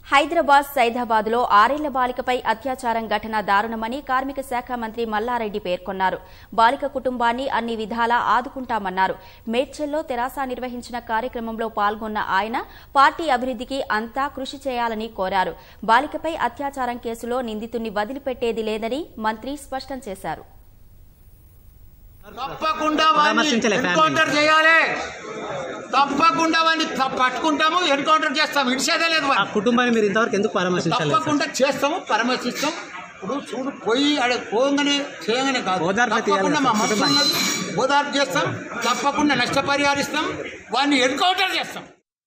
హైదరాబాద్ సైదాబాద్ లో ఆరేళ్ల బాలికపై అత్యాచారం ఘటన దారుణమని కార్మిక శాఖ మంత్రి మల్లారెడ్డి పేర్కొన్నారు బాలిక కుటుంబాన్ని అన్ని విధాలా ఆదుకుంటామన్నారు మేడ్చల్లో తెరాస నిర్వహించిన కార్యక్రమంలో పాల్గొన్న ఆయన పార్టీ అభివృద్ధికి అంతా కృషి చేయాలని కోరారు బాలికపై అత్యాచారం కేసులో నిందితుణ్ణి వదిలిపెట్టేది లేదని మంత్రి స్పష్టం చేశారు తప్పకుండా వాడిని పరామర్శించలే ఫ్యామిలీ. ఎన్కౌంటర్ చేయాలి తప్పకుండా వాడిని త- పట్టుకుంటాము ఎన్కౌంటర్ చేస్తాము ఇడిచేదే లేదు ఆ వాడిని. కుటుంబాన్ని మీరు ఇంతవరకు ఎందుకు పరామర్శించలేదు సార్? తప్పకుండా చేస్తాము పరామర్శిస్తాం ఇప్పుడు చూడు పోయి ఆడ పోగానే చేయగానే కాదు ఓదార్పు తీయాలి తప్పకుండా మా సార్, మనసు కుటుంబానికి. ఉన్నది. ఓదార్పు చేస్తాం తప్పకుండా నష్టపరిహారిస్తాం వాడిని ఎన్కౌంటర్ చేస్తాం